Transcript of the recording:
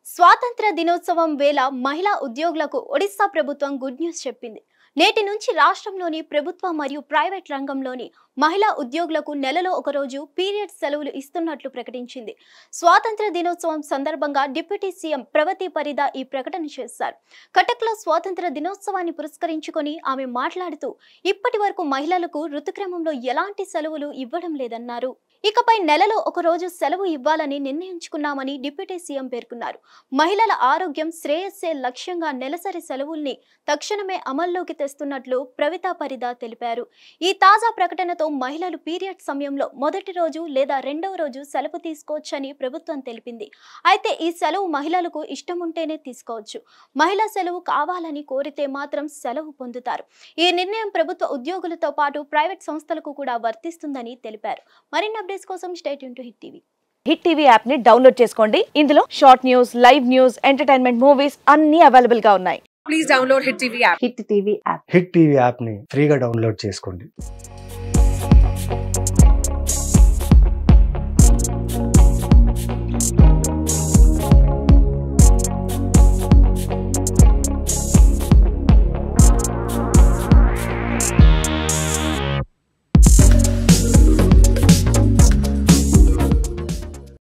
స్వాతంత్ర దినోత్సవం వేళ మహిళా ఉద్యోగులకు ఒడిశా ప్రభుత్వం గుడ్ న్యూస్ చెప్పింది నేటి నుంచి రాష్ట్రంలోని ప్రభుత్వ మరియు ప్రైవేట్ రంగంలోని మహిళా ఉద్యోగులకు నెలలో ఒక రోజు పీరియడ్ సెలవులు ఇస్తున్నట్లు ప్రకటించింది స్వాతంత్ర దినోత్సవం సందర్భంగా డిప్యూటీ సీఎం ప్రగతి పరిద ఈ ప్రకటన చేశారు కటక్లో స్వాతంత్ర దినోత్సవాన్ని పురస్కరించుకొని ఆమె మాట్లాడుతూ ఇప్పటి వరకు మహిళలకు ఋతుక్రమంలో ఎలాంటి సెలవులు ఇవ్వడం లేదన్నారు ఇకపై నెలలో ఒక రోజు సెలవు ఇవ్వాలని నిర్ణయించుకున్నామని డిప్యూటీ సీఎం పేర్కొన్నారు మహిళల ఆరోగ్యం శ్రేయస్సే లక్ష్యంగా నెలసరి సెలవుల్ని తక్షణమే అమల్లోకి తెస్తున్నట్లు ప్రవితా పరిద తెలిపారు ఈ తాజా ప్రకటనతో మహిళలు పీరియడ్ సమయంలో మొదటి రోజు లేదా రెండవ రోజు సెలవు తీసుకోవచ్చని ప్రభుత్వం తెలిపింది అయితే ఈ సెలవు మహిళలకు ఇష్టం ఉంటేనే తీసుకోవచ్చు మహిళా సెలవు కావాలని కోరితే మాత్రం సెలవు పొందుతారు ఈ నిర్ణయం ప్రభుత్వ ఉద్యోగులతో పాటు ప్రైవేట్ సంస్థలకు కూడా వర్తిస్తుందని తెలిపారు మరిన్ని అప్డేట్స్ కోసం state to Hit TV Hit TV app ని డౌన్లోడ్ చేసుకోండి ఇందులో short news live news entertainment movies అన్ని అవైలబుల్ గా ఉన్నాయి please download Hit TV app. Hit TV app Hit TV యాప్ని ఫ్రీగా డౌన్లోడ్ చేసుకోండి